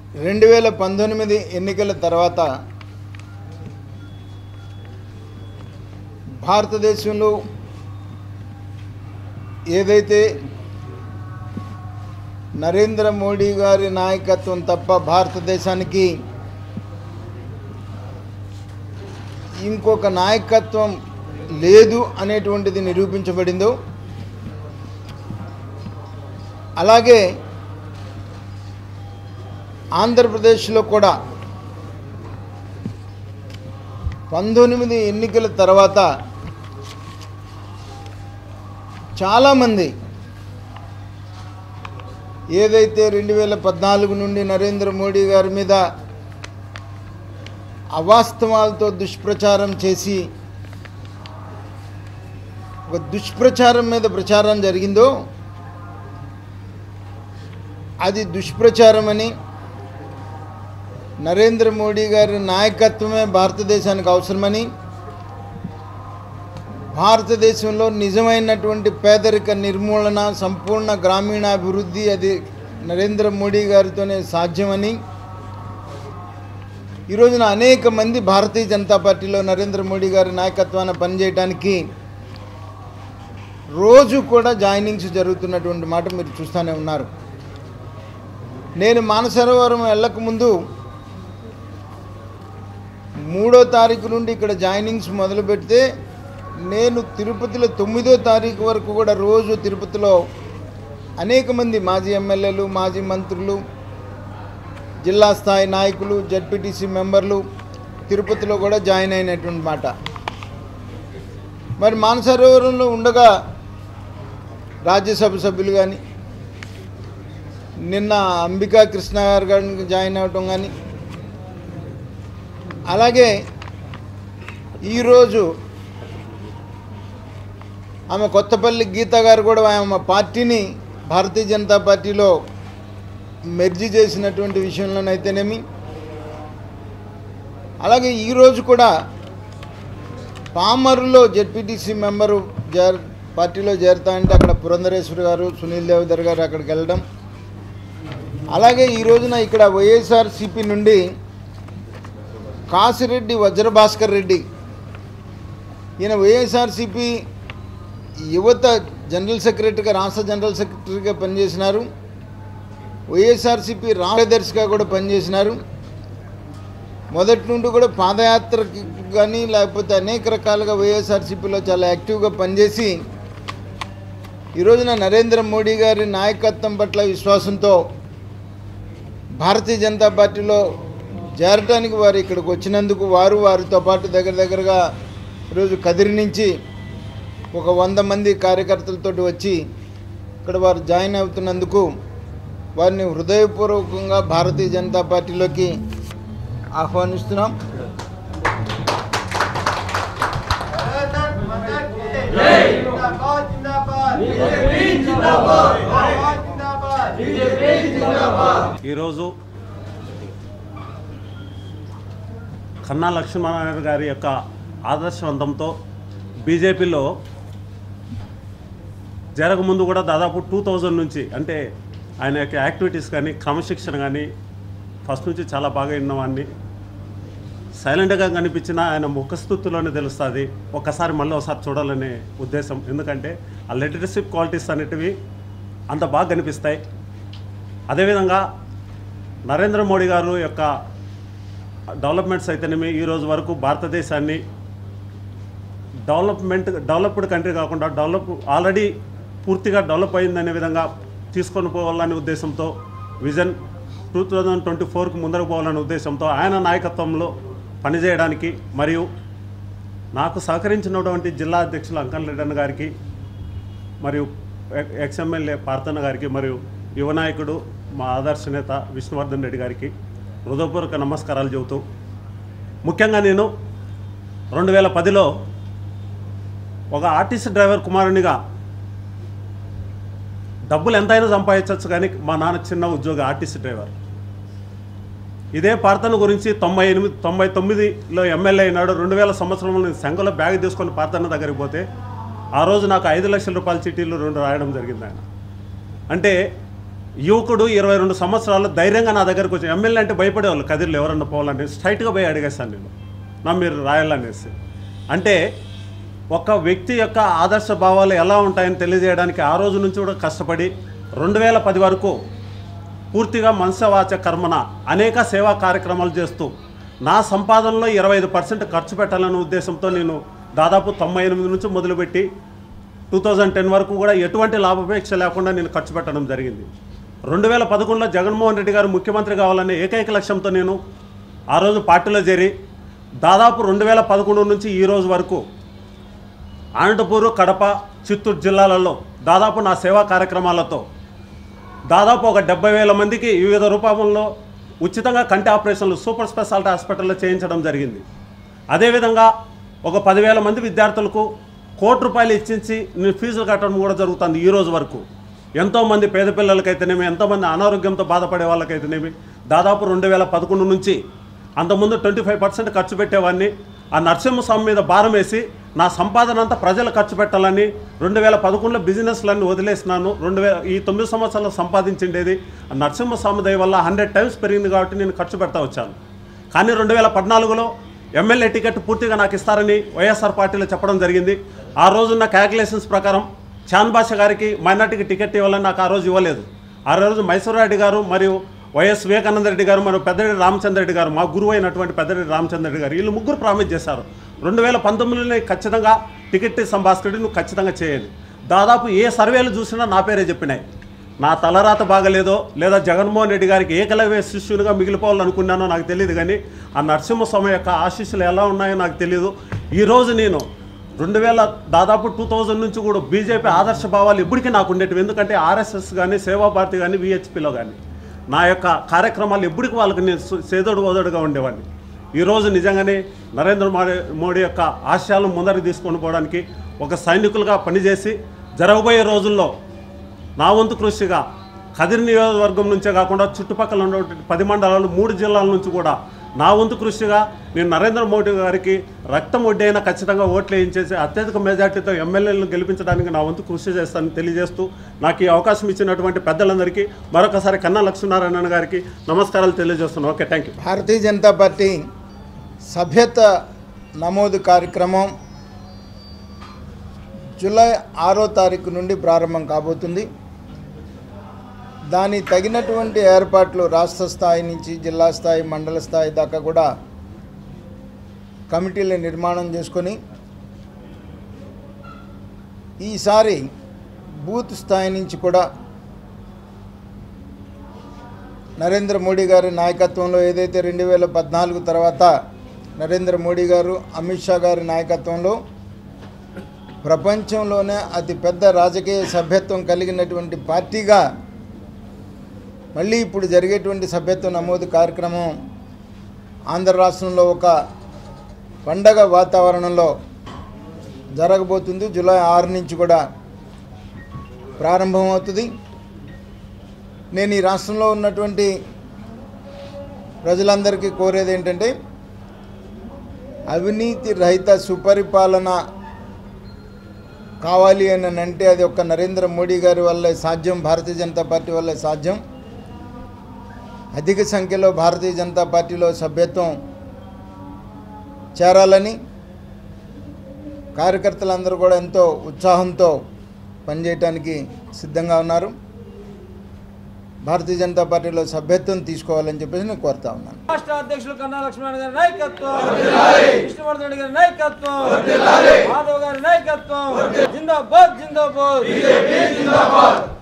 రెండు వేల పంతొమ్మిది ఎన్నికల తర్వాత భారతదేశంలో ఏదైతే నరేంద్ర మోడీ గారి నాయకత్వం తప్ప భారతదేశానికి ఇంకొక నాయకత్వం లేదు అనేటువంటిది నిరూపించబడిందో అలాగే ఆంధ్రప్రదేశ్లో కూడా పంతొమ్మిది ఎన్నికల తర్వాత చాలామంది ఏదైతే రెండు వేల పద్నాలుగు నుండి నరేంద్ర మోడీ గారి మీద అవాస్తవాలతో దుష్ప్రచారం చేసి ఒక దుష్ప్రచారం మీద ప్రచారం జరిగిందో అది దుష్ప్రచారం అని నరేంద్ర మోడీ గారి నాయకత్వమే భారతదేశానికి అవసరమని భారతదేశంలో నిజమైనటువంటి పేదరిక నిర్మూలన సంపూర్ణ గ్రామీణాభివృద్ధి అది నరేంద్ర మోడీ గారితోనే సాధ్యమని ఈ రోజున అనేక మంది భారతీయ జనతా పార్టీలో నరేంద్ర మోడీ గారి నాయకత్వాన్ని పనిచేయడానికి రోజు కూడా జాయినింగ్స్ జరుగుతున్నటువంటి మాట మీరు చూస్తూనే ఉన్నారు నేను మానసరోవరం వెళ్ళకముందు మూడో తారీఖు నుండి ఇక్కడ జాయినింగ్స్ మొదలు పెడితే నేను తిరుపతిలో తొమ్మిదో తారీఖు వరకు కూడా రోజు తిరుపతిలో అనేక మంది మాజీ ఎమ్మెల్యేలు మాజీ మంత్రులు జిల్లా స్థాయి నాయకులు జడ్పీటీసీ మెంబర్లు తిరుపతిలో కూడా జాయిన్ అయినటువంటి మాట మరి మానసరోవరంలో ఉండగా రాజ్యసభ సభ్యులు కానీ నిన్న అంబికా కృష్ణ గారు కానీ జాయిన్ అవ్వటం కానీ అలాగే ఈరోజు ఆమె కొత్తపల్లి గీత గారు కూడా ఆమె పార్టీని భారతీయ జనతా పార్టీలో మెర్జీ చేసినటువంటి విషయంలోనైతేనేమి అలాగే ఈరోజు కూడా పామరులో జెడ్పీటీసీ మెంబరు జర్ పార్టీలో చేరుతా అంటే అక్కడ పురంధరేశ్వరి గారు సునీల్ దేవదర్ గారు అక్కడికి వెళ్ళడం అలాగే ఈ రోజున ఇక్కడ వైఎస్ఆర్సిపి నుండి కాసిరెడ్డి వజ్రభాస్కర్ రెడ్డి ఈయన వైఎస్ఆర్సిపి యువత జనరల్ సెక్రటరీగా రాష్ట్ర జనరల్ సెక్రటరీగా పనిచేసినారు వైఎస్ఆర్సిపి కార్యదర్శిగా కూడా పనిచేసినారు మొదటి నుండి కూడా పాదయాత్రకి కానీ లేకపోతే అనేక రకాలుగా వైఎస్ఆర్సీపీలో చాలా యాక్టివ్గా పనిచేసి ఈ రోజున నరేంద్ర మోడీ గారి నాయకత్వం పట్ల విశ్వాసంతో భారతీయ జనతా పార్టీలో చేరటానికి వారు ఇక్కడికి వచ్చినందుకు వారు వారితో పాటు దగ్గర దగ్గరగా ఈరోజు కదిరి నుంచి ఒక వంద మంది కార్యకర్తలతో వచ్చి ఇక్కడ వారు జాయిన్ అవుతున్నందుకు వారిని హృదయపూర్వకంగా భారతీయ జనతా పార్టీలోకి ఆహ్వానిస్తున్నాం जिंदाबाद जिंदाबाद बीजेपी जिंदाबाद जिंदाबाद बीजेपी जिंदाबाद ఈరోజు కన్నా లక్ష్మణారాయణ గారి యొక్క ఆదర్శవంతంతో బీజేపీలో జరగముందు కూడా దాదాపు టూ థౌజండ్ నుంచి అంటే ఆయన యొక్క యాక్టివిటీస్ కానీ క్రమశిక్షణ కానీ ఫస్ట్ నుంచి చాలా బాగా విన్నవాడిని సైలెంట్గా కనిపించిన ఆయన ముఖస్థుతిలోనే తెలుస్తుంది ఒక్కసారి మళ్ళీ ఒకసారి చూడాలనే ఉద్దేశం ఎందుకంటే ఆ లీడర్షిప్ క్వాలిటీస్ అనేటివి అంత బాగా కనిపిస్తాయి అదేవిధంగా నరేంద్ర మోడీ గారు యొక్క డెవలప్మెంట్స్ అయితేనేమి ఈ రోజు వరకు భారతదేశాన్ని డెవలప్మెంట్ డెవలప్డ్ కంట్రీ కాకుండా డెవలప్ ఆల్రెడీ పూర్తిగా డెవలప్ అయిందనే విధంగా తీసుకొని పోవాలనే ఉద్దేశంతో విజన్ టూ థౌజండ్ ట్వంటీ ఫోర్కి ముందరకు పోవాలనే ఉద్దేశంతో ఆయన నాయకత్వంలో పనిచేయడానికి మరియు నాకు సహకరించినటువంటి జిల్లా అధ్యక్షులు అంకల్ రెడ్డి గారికి మరియు ఎ- ఎక్స్ఎమ్మెల్యే పార్థన్న గారికి మరియు యువ నాయకుడు మా ఆదర్శ నేత విష్ణువర్ధన్ రెడ్డి గారికి హృదయపూర్వక నమస్కారాలు చెబుతూ ముఖ్యంగా నేను రెండు వేల పదిలో ఒక ఆర్టీసీ డ్రైవర్ కుమారునిగా డబ్బులు ఎంతైనా సంపాదించవచ్చు కానీ మా నాన్న చిన్న ఉద్యోగ ఆర్టీసీ డ్రైవర్ ఇదే పార్థన గురించి తొంభై ఎనిమిది తొంభై తొమ్మిదిలో ఎమ్మెల్యే అయినాడు రెండు వేల సంవత్సరంలో నేను సంఘంలో బ్యాగ్ తీసుకొని పార్థన్న దగ్గరికి పోతే ఆ రోజు నాకు ఐదు లక్షల రూపాయల చిట్టీలు రెండు రాయడం జరిగింది ఆయన అంటే యువకుడు ఇరవై రెండు సంవత్సరాలు ధైర్యంగా నా దగ్గరకు వచ్చి ఎమ్మెల్యే అంటే భయపడేవాళ్ళు కదిర్లు ఎవరన్నా పోవాలని స్ట్రైట్గా పోయి అడిగేస్తాను నేను నా మీరు రాయాలనేసి అంటే ఒక వ్యక్తి యొక్క ఆదర్శ భావాలు ఎలా ఉంటాయని తెలియజేయడానికి ఆ రోజు నుంచి కూడా కష్టపడి రెండు వేల పది వరకు పూర్తిగా మనసవాచ కర్మన అనేక సేవా కార్యక్రమాలు చేస్తూ నా సంపాదనలో ఇరవై ఐదు పర్సెంట్ ఖర్చు పెట్టాలనే ఉద్దేశంతో నేను దాదాపు తొంభై ఎనిమిది నుంచి మొదలుపెట్టి టూ థౌజండ్ టెన్ వరకు కూడా ఎటువంటి లాభాపేక్ష లేకుండా నేను ఖర్చు పెట్టడం జరిగింది రెండు వేల పదకొండులో జగన్మోహన్ రెడ్డి గారు ముఖ్యమంత్రి కావాలనే ఏకైక లక్ష్యంతో నేను ఆ రోజు పార్టీలో చేరి దాదాపు రెండు వేల పదకొండు నుంచి ఈ రోజు వరకు అనంతపూరు కడప చిత్తూరు జిల్లాలలో దాదాపు నా సేవా కార్యక్రమాలతో దాదాపు ఒక డెబ్బై వేల మందికి వివిధ రూపంలో ఉచితంగా కంటి ఆపరేషన్లు సూపర్ స్పెషాలిటీ హాస్పిటల్లో చేయించడం జరిగింది అదేవిధంగా ఒక పదివేల మంది విద్యార్థులకు కోటి రూపాయలు ఇచ్చించి నేను ఫీజులు కట్టడం కూడా జరుగుతుంది ఈ రోజు వరకు ఎంతోమంది పేద పిల్లలకైతేనేమి ఎంతోమంది అనారోగ్యంతో బాధపడే వాళ్ళకైతేనేమి దాదాపు రెండు వేల పదకొండు నుంచి అంతకుముందు ట్వంటీ ఫైవ్ పర్సెంట్ ఖర్చు పెట్టేవాడిని ఆ నరసింహస్వామి మీద భారం వేసి నా సంపాదన అంతా ప్రజలు ఖర్చు పెట్టాలని రెండు వేల పదకొండులో బిజినెస్లన్నీ వదిలేసినాను రెండు వేల ఈ తొమ్మిది సంవత్సరాలు సంపాదించిండేది ఆ నరసింహస్వామి దయ వల్ల హండ్రెడ్ టైమ్స్ పెరిగింది కాబట్టి నేను ఖర్చు పెడతా వచ్చాను కానీ రెండు వేల పద్నాలుగులో ఎమ్మెల్యే టికెట్ పూర్తిగా నాకు ఇస్తారని వైఎస్ఆర్ పార్టీలో చెప్పడం జరిగింది ఆ రోజున్న క్యాల్కులేషన్స్ ప్రకారం చాన్ బాషా గారికి మైనార్టీకి టికెట్ ఇవ్వాలని నాకు ఆ రోజు ఇవ్వలేదు ఆ రోజు మైసూర్రెడ్డి గారు మరియు వైఎస్ వివేకానంద రెడ్డి గారు మరియు పెద్దరెడ్డి రామచంద్ర రెడ్డి గారు మా గురువు అయినటువంటి పెద్దరెడ్డి రామచంద్ర రెడ్డి గారు వీళ్ళు ముగ్గురు ప్రామిస్ చేశారు రెండు వేల పంతొమ్మిదిలోనే ఖచ్చితంగా టికెట్ సంభాస్కరుడు నువ్వు ఖచ్చితంగా చేయాలి దాదాపు ఏ సర్వేలు చూసినా నా పేరే చెప్పినాయి నా తలరాత బాగలేదో లేదా జగన్మోహన్ రెడ్డి గారికి ఏకలవ్య శిష్యునిగా మిగిలిపోవాలనుకున్నానో నాకు తెలియదు కానీ ఆ నరసింహస్వామి యొక్క ఆశీస్సులు ఎలా ఉన్నాయో నాకు తెలియదు ఈరోజు నేను రెండు వేల దాదాపు టూ థౌజండ్ నుంచి కూడా బీజేపీ ఆదర్శ భావాలు ఇప్పటికీ నాకు ఉండేటివి ఎందుకంటే ఆర్ఎస్ఎస్ కానీ సేవాభారతి కానీ విహెచ్పిలో కానీ నా యొక్క కార్యక్రమాలు ఎప్పటికి వాళ్ళకి నేను సు- సేదోడు ఓదోడుగా ఉండేవాడిని ఈరోజు నిజంగానే నరేంద్ర మోడీ మోడీ యొక్క ఆశయాలను ముందరికి తీసుకొని పోవడానికి ఒక సైనికులుగా పనిచేసి జరగబోయే రోజుల్లో నా వంతు కృషిగా కదిరి నియోజకవర్గం నుంచే కాకుండా చుట్టుపక్కల ఉన్నటువంటి పది మండలాలు మూడు జిల్లాల నుంచి కూడా నా వంతు కృషిగా నేను నరేంద్ర మోడీ గారికి రక్తం వడ్డైనా ఖచ్చితంగా ఓట్లు వేయించేసి అత్యధిక మెజార్టీతో ఎమ్మెల్యేలను గెలిపించడానికి నా వంతు కృషి చేస్తానని తెలియజేస్తూ నాకు ఈ అవకాశం ఇచ్చినటువంటి పెద్దలందరికీ మరొకసారి కన్నా లక్ష్మీనారాయణ గారికి నమస్కారాలు తెలియజేస్తున్నాను okay thank you Bharatiya Janata Party సభ్యత నమోదు కార్యక్రమం జూలై ఆరో తారీఖు నుండి ప్రారంభం కాబోతుంది దాని తగినటువంటి ఏర్పాట్లు రాష్ట్ర స్థాయి నుంచి జిల్లా స్థాయి మండల స్థాయి దాకా కూడా కమిటీలు నిర్మాణం చేసుకొని ఈసారి బూత్ స్థాయి నుంచి కూడా నరేంద్ర మోడీ గారి నాయకత్వంలో ఏదైతే రెండు వేల పద్నాలుగు తర్వాత నరేంద్ర మోడీ గారు అమిత్ షా గారి నాయకత్వంలో ప్రపంచంలోనే అతి పెద్ద రాజకీయ సభ్యత్వం కలిగినటువంటి పార్టీగా మళ్ళీ ఇప్పుడు జరిగేటువంటి సభ్యత్వ నమోదు కార్యక్రమం ఆంధ్ర రాష్ట్రంలో ఒక పండగ వాతావరణంలో జరగబోతుంది జూలై ఆరు నుంచి కూడా ప్రారంభమవుతుంది నేను ఈ రాష్ట్రంలో ఉన్నటువంటి ప్రజలందరికీ కోరేది ఏంటంటే అవినీతి రహిత సుపరిపాలన కావాలి అని అంటే అది ఒక్క నరేంద్ర మోడీ గారి వల్లే సాధ్యం భారతీయ జనతా పార్టీ వల్లే సాధ్యం అధిక సంఖ్యలో భారతీయ జనతా పార్టీలో సభ్యత్వం చేరాలని కార్యకర్తలందరూ కూడా ఎంతో ఉత్సాహంతో పనిచేయటానికి సిద్ధంగా ఉన్నారు భారతీయ జనతా పార్టీలో సభ్యత్వం తీసుకోవాలని చెప్పేసి నేను కోరుతా ఉన్నాను రాష్ట్ర అధ్యక్షులు కన్నా లక్ష్మణ్ గారి నాయకత్వం విష్ణువర్ధన్ రెడ్డి గారి నాయకత్వం మాధవ్ గారి నాయకత్వం జిందాబాద్ జిందాబాద్